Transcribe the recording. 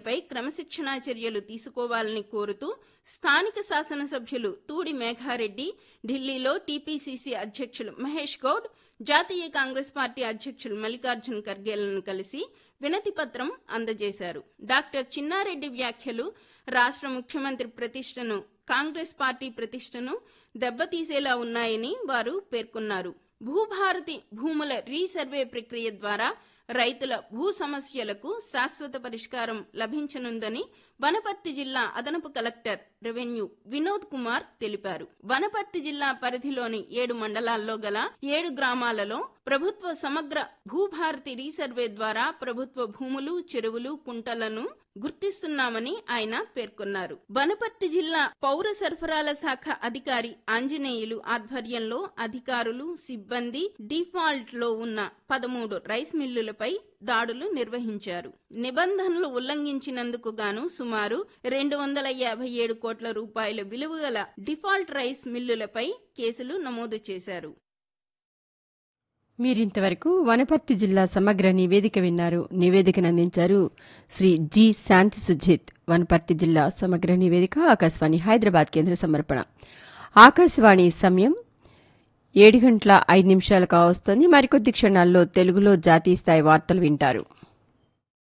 వారిపై క్రమశిక్షణా చర్యలు తీసుకోవాలని కోరుతూ స్థానిక శాసనసభ్యులు తూడి మేఘారెడ్డి ఢిల్లీలో టీపీసీసీ అధ్యక్షులు మహేష్ గౌడ్ జాతీయ కాంగ్రెస్ పార్టీ అధ్యక్షులు మల్లికార్జున్ ఖర్గేలను కలిసి వినతి పత్రం అందజేశారు డాక్టర్ చిన్నారెడ్డి వ్యాఖ్యలు రాష్ట్ర ముఖ్యమంత్రి ప్రతిష్టను కాంగ్రెస్ పార్టీ ప్రతిష్టను దెబ్బతీసేలా ఉన్నాయని వారు పేర్కొన్నారు భూభారతి భూముల రీసర్వే ప్రక్రియ ద్వారా రైతుల భూ సమస్యలకు శాశ్వత పరిష్కారం లభించనుందని వనపర్తి జిల్లా అదనపు కలెక్టర్ రెవెన్యూ వినోద్ కుమార్ తెలిపారు వనపర్తి జిల్లా పరిధిలోని ఏడు మండలాల్లో గల ఏడు గ్రామాలలో ప్రభుత్వ సమగ్ర భూభారతి రీసర్వే ద్వారా ప్రభుత్వ భూములు చెరువులు కుంటలను గుర్తిస్తున్నామని ఆయన పేర్కొన్నారు వనపర్తి జిల్లా పౌర సరఫరాల శాఖ అధికారి ఆంజనేయులు ఆధ్వర్యంలో అధికారులు సిబ్బంది డిఫాల్ట్ లో ఉన్న పదమూడు రైస్ మిల్లులపై దాడులు నిర్వహించారు నిబంధనలు ఉల్లంఘించినందుకు గాను సుమారు రెండు వందల యాభై ఏడు కోట్ల రూపాయల విలువ గల డిఫాల్ట్ రైస్ మిల్లులపై కేసులు నమోదు చేశారు మీరింతవరకు వనపర్తి జిల్లా సమగ్ర నివేదిక విన్నారు నివేదికను అందించారు శ్రీ జి శాంతి సుజిత్ వనపర్తి జిల్లా సమగ్ర నివేదిక ఆకాశవాణి హైదరాబాద్ కేంద్ర సమర్పణ ఆకాశవాణి సమయం ఏడు గంటల ఐదు నిమిషాలకు వస్తుంది మరికొద్ది క్షణాల్లో తెలుగులో జాతీయ స్థాయి వార్తలు వింటారు